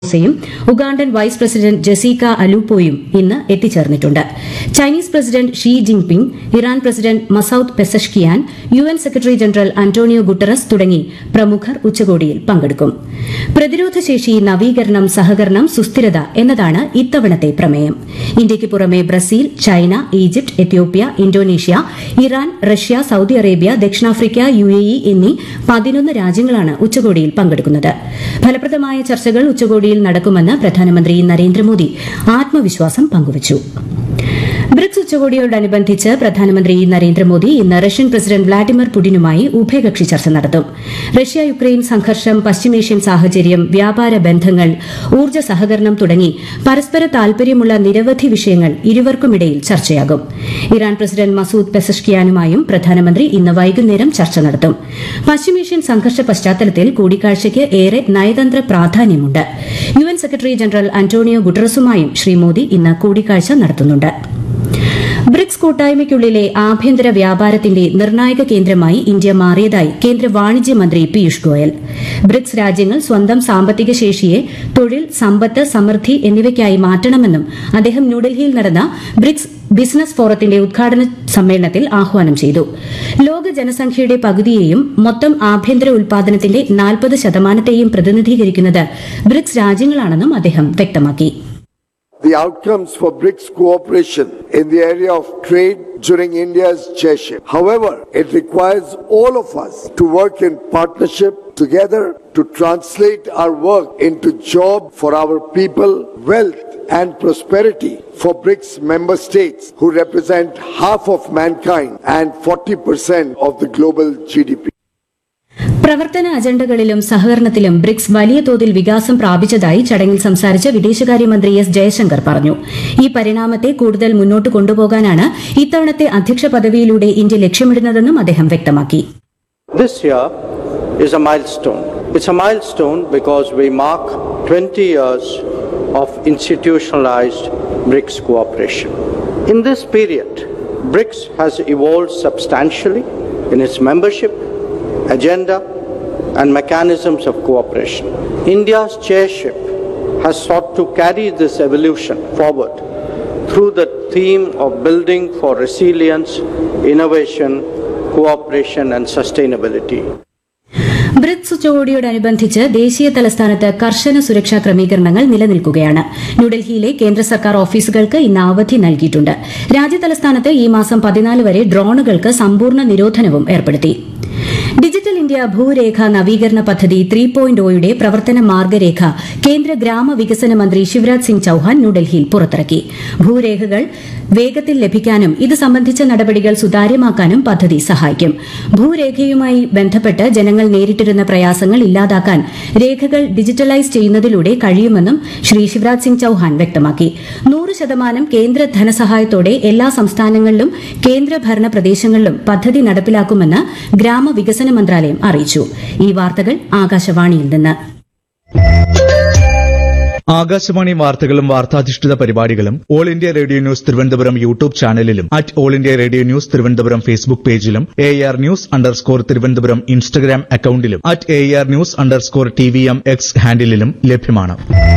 യും ഉഗാണ്ടൻ vice president Jessica അലൂപ്പോയും ഇന്ന് എത്തിച്ചേർന്നിട്ടുണ്ട് Chinese president Xi Jinping Iran president Masoud Pezeshkian U N secretary general Antonio Guterres തുടങ്ങി പ്രമുഖർ ഉച്ചകോടിയിൽ പങ്കെടുക്കും പ്രതിരോധശേഷി നവീകരണം സഹകരണം സുസ്ഥിരത എന്നതാണ് ഇത്തവണത്തെ പ്രമേയം ഇന്ത്യയ്ക്ക് പുറമെ Brazil China Egypt Ethiopia Indonesia Iran Russia Saudi Arabia ദക്ഷിണാഫ്രിക്ക യു എ ഇ എന്നീ പതിനൊന്ന് രാജ്യങ്ങളാണ് ഉച്ചകോടിയിൽ പങ്കെടുക്കുന്നത് ഫലപ്രദമായ ചർച്ചകൾ ഉച്ചകോടിയിൽ നടക്കുമെന്ന് പ്രധാനമന്ത്രി നരേന്ദ്രമോദി ആത്മവിശ്വാസം പങ്കുവച്ചു ബ്രിക്സ് ഉച്ചകോടിയോടനുബന്ധിച്ച് പ്രധാനമന്ത്രി നരേന്ദ്രമോദി ഇന്ന് റഷ്യൻ പ്രസിഡന്റ് വ്ളാഡിമിർ പുടിനുമായി ഉഭയകക്ഷി ചർച്ച നടത്തും റഷ്യ യുക്രൈൻ സംഘർഷം പശ്ചിമേഷ്യൻ സാഹചര്യം വ്യാപാര ബന്ധങ്ങൾ ഊർജ്ജ സഹകരണം തുടങ്ങി പരസ്പര താൽപര്യമുള്ള നിരവധി വിഷയങ്ങൾ ഇരുവർക്കുമിടയിൽ ചർച്ചയാകും ഇറാൻ പ്രസിഡന്റ് മസൂദ് പെസഷ്കിയാനുമായും പ്രധാനമന്ത്രി ഇന്ന് വൈകുന്നേരം ചർച്ച നടത്തും പശ്ചിമേഷ്യൻ സംഘർഷ പശ്ചാത്തലത്തിൽ കൂടിക്കാഴ്ചയ്ക്ക് ഏറെ നയതന്ത്ര പ്രാധാന്യമുണ്ട് U N secretary general Antonio ഗുട്ടറസുമായും ശ്രീ മോദി ഇന്ന് കൂടിക്കാഴ്ച നടത്തുന്നുണ്ട് ബ്രിക്സ് കൂട്ടായ്മയ്ക്കുള്ളിലെ ആഭ്യന്തര വ്യാപാരത്തിന്റെ നിർണായക കേന്ദ്രമായി ഇന്ത്യ മാറിയതായി കേന്ദ്ര വാണിജ്യ മന്ത്രി പീയൂഷ് ഗോയൽ ബ്രിക്സ് രാജ്യങ്ങൾ സ്വന്തം സാമ്പത്തിക ശേഷിയെ തൊഴിൽ സമ്പത്ത് സമൃദ്ധി എന്നിവയ്ക്കായി മാറ്റണമെന്നും അദ്ദേഹം ന്യൂഡൽഹിയിൽ നടന്ന ബ്രിക്സ് ബിസിനസ് ഫോറത്തിന്റെ ഉദ്ഘാടന സമ്മേളനത്തിൽ ആഹ്വാനം ചെയ്തു ലോക ജനസംഖ്യയുടെ പകുതിയെയും മൊത്തം ആഭ്യന്തര ഉൽപാദനത്തിന്റെ നാൽപ്പത് ശതമാനത്തെയും പ്രതിനിധീകരിക്കുന്നത് ബ്രിക്സ് രാജ്യങ്ങളാണെന്നും അദ്ദേഹം വ്യക്തമാക്കി the outcomes for BRICS cooperation in the area of trade during India's chairship. However, it requires all of us to work in partnership together to translate our work into job for our people, wealth and prosperity for BRICS member states who represent half of mankind and 40% of the global GDP. പ്രവർത്തന അജണ്ടകളിലും സഹകരണത്തിലും BRICS വലിയ തോതിൽ വികാസം പ്രാപിച്ചതായി ചടങ്ങിൽ സംസാരിച്ച വിദേശകാര്യമന്ത്രി S Jaishankar പറഞ്ഞു ഈ പരിണാമത്തെ കൂടുതൽ മുന്നോട്ട് കൊണ്ടുപോകാനാണ് ഇത്തവണത്തെ അധ്യക്ഷ പദവിയിലൂടെ ഇന്ത്യ ലക്ഷ്യമിടുന്നതെന്നും അദ്ദേഹം വ്യക്തമാക്കി This year is a milestone. It's a milestone because we mark 20 years of institutionalized BRICS cooperation. In this period, BRICS has evolved substantially in its membership, agenda, and mechanisms of cooperation. India's chairship has sought to carry this evolution forward through the theme of building for resilience, innovation, cooperation, and sustainability. BRICS ഉച്ചകോടിയോടനുബന്ധിച്ച് ദേശീയ തലസ്ഥാനത്ത് കർശന സുരക്ഷാ ക്രമീകരണങ്ങൾ നിലനിൽക്കുകയാണ് ന്യൂഡൽഹിയിലെ കേന്ദ്ര സർക്കാർ ഓഫീസുകൾക്ക് ഇന്ന് അവധി നൽകിയിട്ടുണ്ട് രാജ്യതലസ്ഥാനത്ത് ഈ മാസം പതിനാല് വരെ ഡ്രോണുകൾക്ക് സമ്പൂർണ്ണ നിരോധനവും ഏർപ്പെടുത്തി ഡിജിറ്റൽ ഇന്ത്യ ഭൂരേഖ നവീകരണ പദ്ധതി ത്രീ പോയിന്റ് ഒയുടെ പ്രവർത്തന മാർഗരേഖ കേന്ദ്ര ഗ്രാമവികസന മന്ത്രി ശിവരാജ് സിംഗ് ചൌഹാൻ ന്യൂഡൽഹിയിൽ പുറത്തിറക്കി ഭൂരേഖകൾ വേഗത്തിൽ ലഭിക്കാനും ഇത് സംബന്ധിച്ച നടപടികൾ സുതാര്യമാക്കാനും പദ്ധതി സഹായിക്കും ഭൂരേഖയുമായി ബന്ധപ്പെട്ട് ജനങ്ങൾ നേരിട്ടിരുന്ന പ്രയാസങ്ങൾ ഇല്ലാതാക്കാൻ രേഖകൾ ഡിജിറ്റലൈസ് ചെയ്യുന്നതിലൂടെ കഴിയുമെന്നും ശ്രീ ശിവരാജ് സിംഗ് ചൌഹാൻ വ്യക്തമാക്കി നൂറ് ശതമാനം കേന്ദ്ര ധനസഹായത്തോടെ എല്ലാ സംസ്ഥാനങ്ങളിലും കേന്ദ്രഭരണ പ്രദേശങ്ങളിലും പദ്ധതി നടപ്പിലാക്കുമെന്ന് ഗ്രാമവികസന മന്ത്രാലയം അറിയിച്ചു ഈ വാർത്തകൾ ആകാശവാണിയിൽ നിന്ന് ആകാശവാണി വാർത്തകളും വാർത്താധിഷ്ഠിത പരിപാടികളും all India radio news Thiruvananthapuram YouTube ചാനലിലും at all India radio news Thiruvananthapuram Facebook പേജിലും A R news underscore Thiruvananthapuram Instagram അക്കൌണ്ടിലും at A R news underscore T V M X ഹാൻഡിലും ലഭ്യമാണ്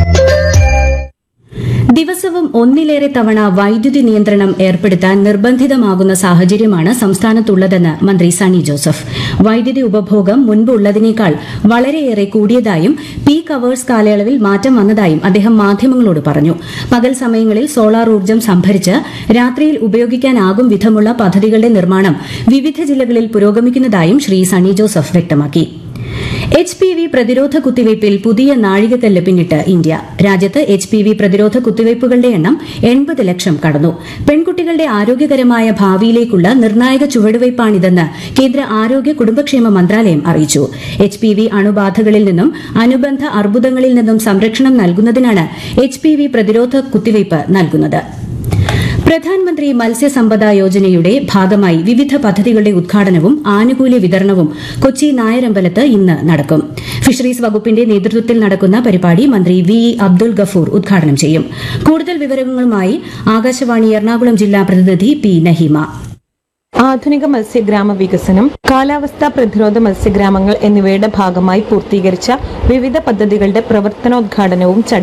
ദിവസവും ഒന്നിലേറെ തവണ വൈദ്യുതി നിയന്ത്രണം ഏർപ്പെടുത്താൻ നിർബന്ധിതമാകുന്ന സാഹചര്യമാണ് സംസ്ഥാനത്തുള്ളതെന്ന് മന്ത്രി സണ്ണി ജോസഫ് വൈദ്യുതി ഉപഭോഗം മുൻപ് ഉള്ളതിനേക്കാൾ വളരെയേറെ കൂടിയതായും പീക്ക് അവേഴ്സ് കാലയളവിൽ മാറ്റം വന്നതായും അദ്ദേഹം മാധ്യമങ്ങളോട് പറഞ്ഞു പകൽ സമയങ്ങളിൽ സോളാർ ഊർജ്ജം സംഭരിച്ച് രാത്രിയിൽ ഉപയോഗിക്കാനാകും വിധമുള്ള പദ്ധതികളുടെ നിർമ്മാണം വിവിധ ജില്ലകളിൽ പുരോഗമിക്കുന്നതായും ശ്രീ സണ്ണി ജോസഫ് വ്യക്തമാക്കി എച്ച് പി വി പ്രതിരോധ കുത്തിവയ്പിൽ പുതിയ നാഴികക്കല്ല് പിന്നിട്ട് ഇന്ത്യ രാജ്യത്ത് എച്ച് പി വി പ്രതിരോധ കുത്തിവയ്പ്പുകളുടെ എണ്ണം എൺപത് ലക്ഷം കടന്നു പെൺകുട്ടികളുടെ ആരോഗ്യകരമായ ഭാവിയിലേക്കുള്ള നിർണായക ചുവടുവയ്പ്പാണിതെന്ന് കേന്ദ്ര ആരോഗ്യ കുടുംബക്ഷേമ മന്ത്രാലയം അറിയിച്ചു എച്ച് പി വി അണുബാധകളിൽ നിന്നും അനുബന്ധ അർബുദങ്ങളിൽ നിന്നും സംരക്ഷണം നൽകുന്നതിനാണ് എച്ച് പി വി പ്രതിരോധ കുത്തിവയ്പ് നൽകുന്നത് പ്രധാനമന്ത്രി മത്സ്യസമ്പദ യോജനയുടെ ഭാഗമായി വിവിധ പദ്ധതികളുടെ ഉദ്ഘാടനവും ആനുകൂല്യ വിതരണവും കൊച്ചി നായരമ്പലത്ത് ഇന്ന് നടക്കും ഫിഷറീസ് വകുപ്പിന്റെ നേതൃത്വത്തിൽ നടക്കുന്ന പരിപാടി മന്ത്രി വി ഇ അബ്ദുൽ ഗഫൂർ ഉദ്ഘാടനം ചെയ്യും കൂടുതൽ വിവരങ്ങളുമായി ആകാശവാണി എറണാകുളം ജില്ലാ പ്രതിനിധി പി നഹീമ ആധുനിക മത്സ്യഗ്രാമ വികസനം കാലാവസ്ഥാ പ്രതിരോധ മത്സ്യഗ്രാമങ്ങൾ എന്നിവയുടെ ഭാഗമായി പൂർത്തീകരിച്ച വിവിധ പദ്ധതികളുടെ പ്രവർത്തനോദ്ഘാടനവും ചടങ്ങിൽ